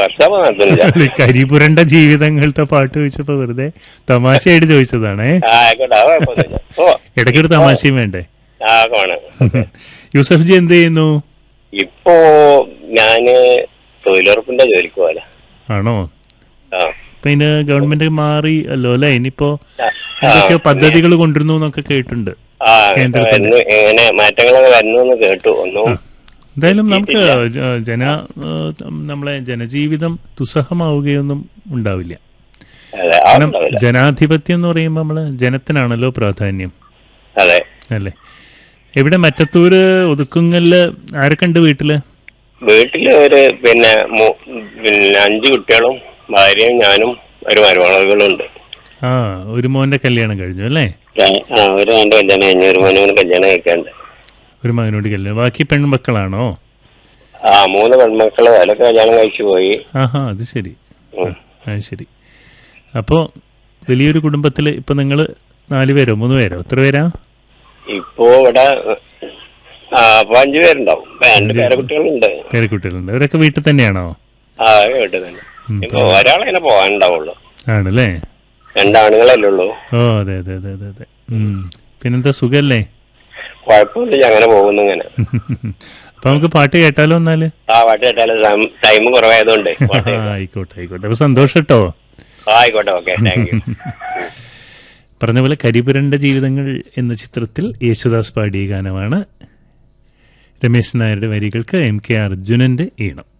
Workshop നടത്തുന്നില്ല കരിപുരണ്ട ജീവിതങ്ങളുടെ പാട്ട് ചോദിച്ചപ്പോ വെറുതെ തമാശയായിട്ട് ചോദിച്ചതാണേ ആ ആയിക്കോട്ടെ അത് കുഴപ്പമൊന്നുമില്ല ഓ ഇടയ്ക്കൊരു തമാശയും വേണ്ടേ ആ കോണ് യൂസഫ് ജി എന്ത് ചെയ്യുന്നു ഇപ്പോ ഞാന് തൊഴിലുറപ്പിന്റെ ജോലിക്ക് പോലെ ആണോ ആ ഇപ്പൊ ഇതിന് ഗവൺമെന്റ് മാറി അല്ലോ അല്ലെ ഇനിയിപ്പോ ആ, എന്തൊക്കെ പദ്ധതികൾ കൊണ്ടുവരുന്നു എന്നൊക്കെ കേട്ടിട്ടുണ്ട് ആ കേന്ദ്രത്തിന്റെ. വരുന്നു ഇങ്ങനെ മാറ്റങ്ങളൊക്കെ വരുന്നു എന്ന് കേട്ടു ഒന്നും എന്തായാലും നമുക്ക് ജ- ജന ഏഹ് നമ്മളെ ജനജീവിതം ദുസ്സഹമാവുകയൊന്നും ഉണ്ടാവില്ല അതെ കാരണം അതുണ്ടാവില്ല ജനാധിപത്യം എന്ന് പറയുമ്പോൾ നമ്മള് ജനത്തിനാണല്ലോ പ്രാധാന്യം അതെ അല്ലേ എവിടെ മറ്റത്തൂര് ഒതുക്കുങ്ങല് ആരൊക്കെ ഉണ്ട് വീട്ടില് വീട്ടില് ഒരു പിന്നെ മൂ- പിന്നെ അഞ്ച് കുട്ടികളും ഭാര്യയും ഞാനും ഒരു മരുമകളുകളും ഉണ്ട് ആ ഒരു മോന്റെ കല്യാണം കഴിഞ്ഞു അല്ലേ ആ ഒരു രണ്ട് കല്യാണം കഴിഞ്ഞു ഒരു മോനും കല്യാണം കഴിക്കാണ്ട് ഒരു മകനോട് കല്യാണം ബാക്കി പെൺമക്കളാണോ ആ മൂന്ന് പെൺമക്കള് അതിലൊക്കെ കല്യാണം കഴിച്ചു പോയി ആഹാ അത് ശരി ഉം. അത് ശരി അപ്പോ വലിയൊരു കുടുംബത്തില് ഇപ്പൊ നിങ്ങള് നാല് പേരോ മൂന്ന് പേരോ എത്ര പേരാ ഇപ്പോ ഇവിടെ ആ അപ്പൊ അഞ്ചു പേരുണ്ടാവും ഇപ്പൊ രണ്ട് പേരക്കുട്ടികളുണ്ട് പേരക്കുട്ടികളുണ്ട് അവരൊക്കെ വീട്ടിൽ തന്നെയാണോ ആ വീട്ടിൽ തന്നെ ഉം. ഇപ്പൊ ഒരാളെ പോകാനുണ്ടാവുള്ളൂ ആണല്ലേ രണ്ടാണുങ്ങളല്ലേ ഉള്ളൂ ഓ അതെ അതെ അതെ അതെ അതെ ഉം. പിന്നെന്താ സുഖല്ലേ കുഴപ്പമില്ല അങ്ങനെ പോകുന്നു ഇങ്ങനെ അപ്പൊ നമുക്ക് പാട്ട് കേട്ടാലോ എന്നാല് ആ പാട്ട് കേട്ടാലും ടൈം കുറവായതുകൊണ്ട് പാട്ട് ആ, ആയിക്കോട്ടെ ആയിക്കോട്ടെ അപ്പൊ സന്തോഷം കേട്ടോ ആ, ആയിക്കോട്ടെ ഓക്കെ താങ്ക് യു പറഞ്ഞ പോലെ കരിപുരണ്ട ജീവിതങ്ങൾ എന്ന ചിത്രത്തിൽ യേശുദാസ് പാടിയ ഗാനമാണ് രമേശ് നായരുടെ വരികൾക്ക് എം കെ അർജുനന്റെ ഈണം